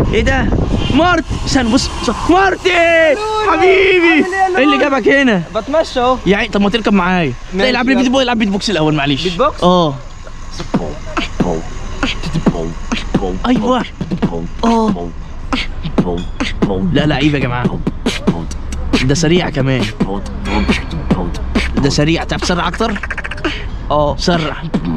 ايه ده مارت استنى بص بص. مارتي حبيبي ايه اللي جابك هنا بتمشى اهو يعني طب ما تركب معايا لا ماشي، العب لي يلا. بيت بوكس العب بيت بوكس الاول معلش بيت بوكس؟ اه ايوه اه لا لعيب يا جماعه ده سريع كمان ده سريع تعرف تسرع اكتر اه سرع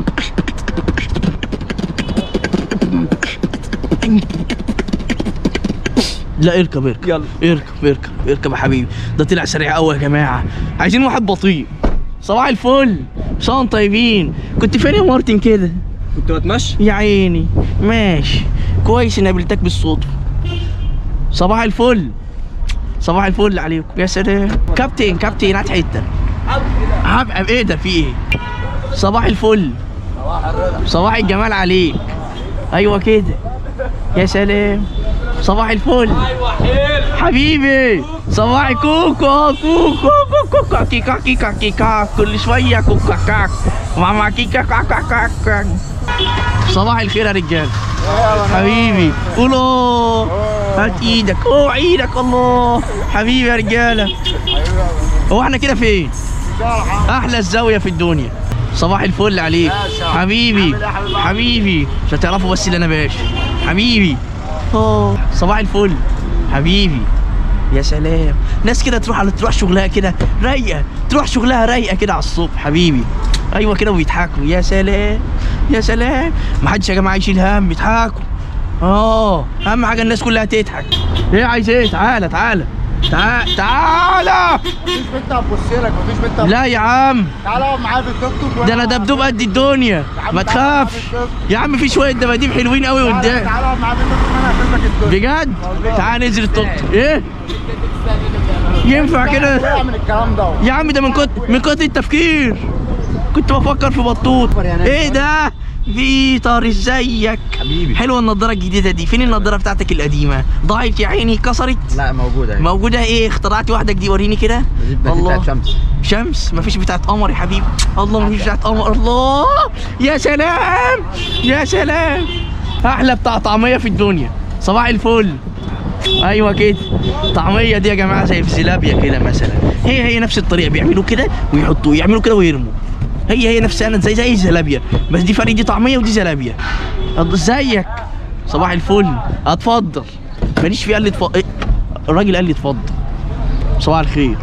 لا اركب اركب يلا. اركب اركب اركب يا حبيبي ده طلع سريع قوي يا جماعه عايزين واحد بطيء صباح الفل شلون طيبين كنت فين يا مارتن كده كنت بتمشى يا عيني ماشي كويس اني قابلتك بالصدفه صباح الفل صباح الفل عليكم يا سلام كابتن كابتن هات حته عب ايه ده في ايه صباح الفل صباح الجمال عليك ايوه كده يا سلام صباح الفل حبيبي صباح كوكو كوكو كوكو كيكا كيكا كيكا كل شويه كوكا كاك ماما كيكا كاكا كاك صباح الخير يا رجال حبيبي قولوا هات ايدك اوه ايدك الله حبيبي يا رجاله هو احنا كده فين احلى الزاويه في الدنيا صباح الفل عليك حبيبي حبيبي مش هتعرفوا بس اللي انا باشا حبيبي اوه صباح الفل حبيبي يا سلام ناس كده تروح على تروح شغلها كده رايقه تروح شغلها رايقه كده على الصبح حبيبي ايوه كده وبيضحكوا يا سلام يا سلام ما حدش يا جماعه يشيل هم بيضحكوا اه اهم حاجه الناس كلها تضحك ايه عايز ايه تعالى تعالى تعالى تعالى مفيش بنت هتبص لك مفيش بنت هتبص لا يا عم تعالى اقعد معايا في التوك توك ده انا دبدوب قد الدنيا ما تخافش يا عم في شويه دباديب حلوين قوي تعالى قدام تعالى اقعد معايا في التوك توك انا هفهمك الدنيا بجد تعال ننزل التوك توك. ايه ينفع كده وقع من الكلام ده يا عم ده من كتر من كتر التفكير كنت بفكر في بطوط ايه ده فيتر ازيك حبيبي. حلوه النضاره الجديده دي فين النضاره بتاعتك القديمه ضاعت يا عيني كسرت لا موجوده اهي موجوده ايه اخترعت واحده جديده وريني كده دي بتاعت شمس شمس مفيش بتاعت قمر يا حبيبي الله مفيش بتاعت قمر الله يا سلام يا سلام احلى بتاع طعميه في الدنيا صباح الفل ايوه كده طعميه دي يا جماعه زي في زلابيا كده مثلا هي هي نفس الطريقه بيعملوا كده ويحطوا يعملوا كده ويرموا هي هي نفسها أنا زي زي الزلابيا بس دي فرق دي طعميه ودي زلابيا أض- ازيك صباح الفل اتفضل ماليش فيه قال لي اتفضل إيه؟ الراجل قال لي اتفضل صباح الخير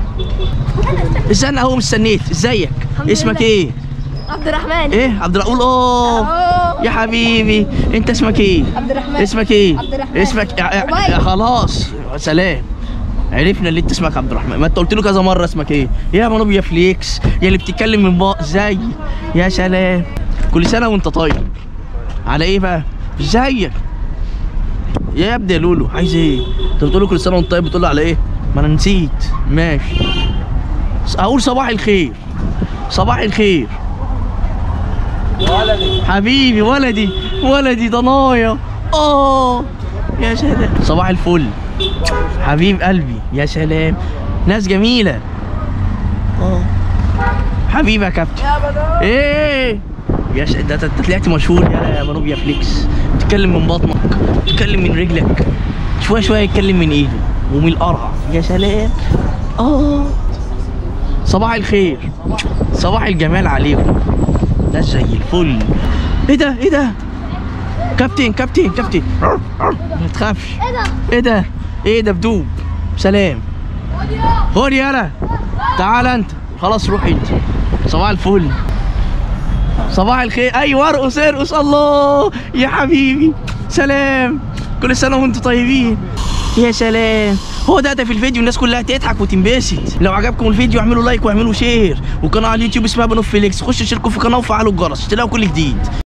استنى اهو مستنيت ازيك الحمد اسمك لله. ايه عبد الرحمن ايه عبد الرؤول اه أوه. يا حبيبي انت اسمك ايه عبد الرحمن اسمك ايه عبد الرحمن. اسمك يا- يا- أبي. يا خلاص سلام عرفنا اللي انت اسمك عبد الرحمن ما انت قلت له كذا مره اسمك ايه يا منوب يا فليكس يا اللي بتتكلم من بقى ازاي يا سلام كل سنه وانت طيب على ايه بقى ازيك يا ابني يا لولو عايز ايه انت بتقول له كل سنه وانت طيب بتقول له على ايه ما انا نسيت ماشي اقول صباح الخير صباح الخير حبيبي ولدي ولدي ضنايا اه يا سلام صباح الفل حبيب قلبي يا سلام ناس جميلة اه حبيبي يا كابتن ايه يا ش... ده انت طلعت مشهور يا يا منوب يا فليكس تتكلم من بطنك تتكلم من رجلك شويه شويه يتكلم من ايده ومن القرع يا سلام اه صباح الخير صباح الجمال عليكم ناس زي الفل ايه ده ايه ده كابتن كابتن كابتن ما تخافش ايه ده؟ ايه ده ايه ده بدوب سلام خد يالا تعال انت خلاص روح انت صباح الفل صباح الخير ايوه ارقص ارقص الله يا حبيبي سلام كل سنه وانتم طيبين يا سلام هو ده هدف الفيديو الناس كلها تضحك وتنبسط لو عجبكم الفيديو اعملوا لايك واعملوا شير وقناه على اليوتيوب اسمها بنوف فيليكس خشوا اشتركوا في القناه وفعلوا الجرس تلاقوا كل جديد